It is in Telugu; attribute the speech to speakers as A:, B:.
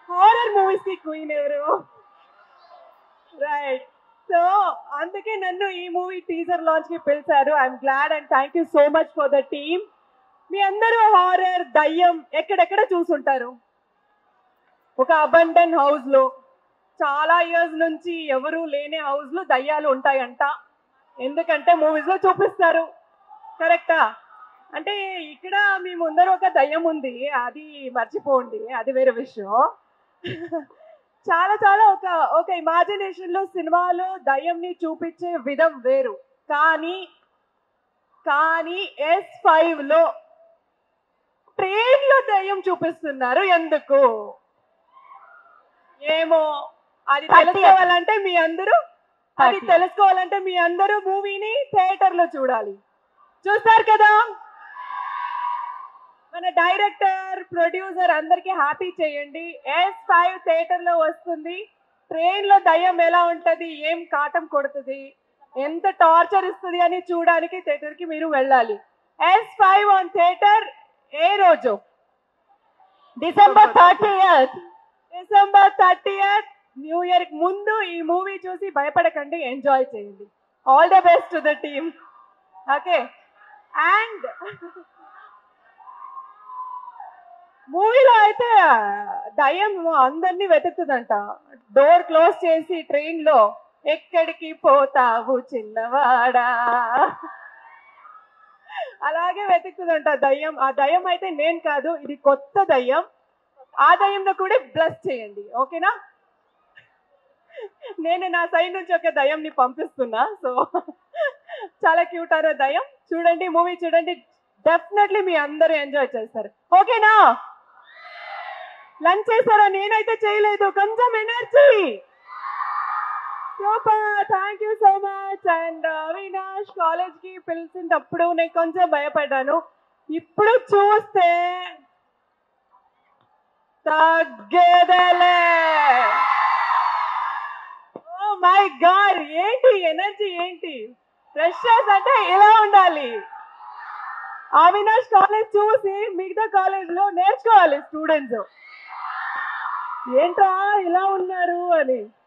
A: హారర్ మూవీస్ కి క్వీన్ ఎవరు రైట్ సో అందుకే నన్ను ఈ మూవీ టీజర్ లాంచ్ కి పిలిచారు I'm glad and thank you so much for the team మీ అందరూ హారర్ దయ్యం ఎక్కడెక్కడ చూసుంటారు ఒక అబండన్ హౌస్ లో చాలా ఇయర్స్ నుంచి ఎవరు లేని హౌస్ లో దయ్యాలు ఉంటాయంట ఎందుకంటే మూవీస్ లో చూపిస్తారు కరెక్టా అంటే ఇక్కడ మీ ముందర ఒక దయ్యం ఉంది అది మర్చిపోండి అది వేరే విషయం చాలా చాలా ఒక ఒక ఇమాజినేషన్ లో సినిమాలో దయ్యంని చూపించే విధం వేరు కానీ కానీ ఎస్ ఫైవ్ లో ట్రైన్ లో దయ్యం చూపిస్తున్నారు ఎందుకు ఏమో అది తెలుసుకోవాలంటే మీ అందరూ అది
B: Thirty.
A: తెలుసుకోవాలంటే మీ అందరూ మూవీని థియేటర్ లో చూడాలి చూస్తారు కదా మన డైరెక్టర్ ప్రొడ్యూసర్ అందరికి హ్యాపీ చేయండి ఎస్ ఫైవ్ థియేటర్ లో వస్తుంది ట్రైన్ లో దయ్యం ఎలా ఉంటది ఏం కాటం కొడుతుంది ఎంత టార్చర్ ఇస్తుంది అని చూడడానికి థియేటర్ కి మీరు వెళ్ళాలి ఎస్ ఫైవ్ ఆన్ థియేటర్ ఏ రోజు
B: December thirty years
A: December thirtieth new year ముందు ఈ మూవీ చూసి భయపడకండి ఎంజాయ్ చేయండి all the best to the team okay and మూవీలో అయితే దయ్యం అందరినీ వెతుకుతుందంట డోర్ క్లోజ్ చేసి ట్రైన్ లో ఎక్కడికి పోతావు చిన్నవాడా అలాగే వెతుకుతుందంట దయ్యం ఆ దయ్యం అయితే నేను కాదు ఇది కొత్త దయ్యం ఆ దయ్యంలో కూడా బ్లస్ చేయండి ఓకేనా నేను నా సైడ్ నుంచి ఒక దయ్యంని పంపిస్తున్నా సో చాలా క్యూట్ అనే దయ్యం చూడండి మూవీ చూడండి డెఫినెట్లీ మీ అందరూ ఎంజాయ్ చేస్తారు ఓకేనా లంచ్ చేస్తారా నేనైతే చేయలేదు కొంచెం energy super thank you so much and Avinash college కి పిలిచినప్పుడు నేను కొంచెం భయపడ్డాను ఇప్పుడు చూస్తే తగ్గేదేలే ఓ మై గాడ్ ఏంటి ఎనర్జీ ఏంటి ఫ్రెషర్స్ అంటే ఇలా ఉండాలి అవినాష్ కాలేజ్ చూసి మిగతా కాలేజ్ లో నేర్చుకోవాలి స్టూడెంట్స్ ఏంట్రా ఇలా ఉన్నారు అని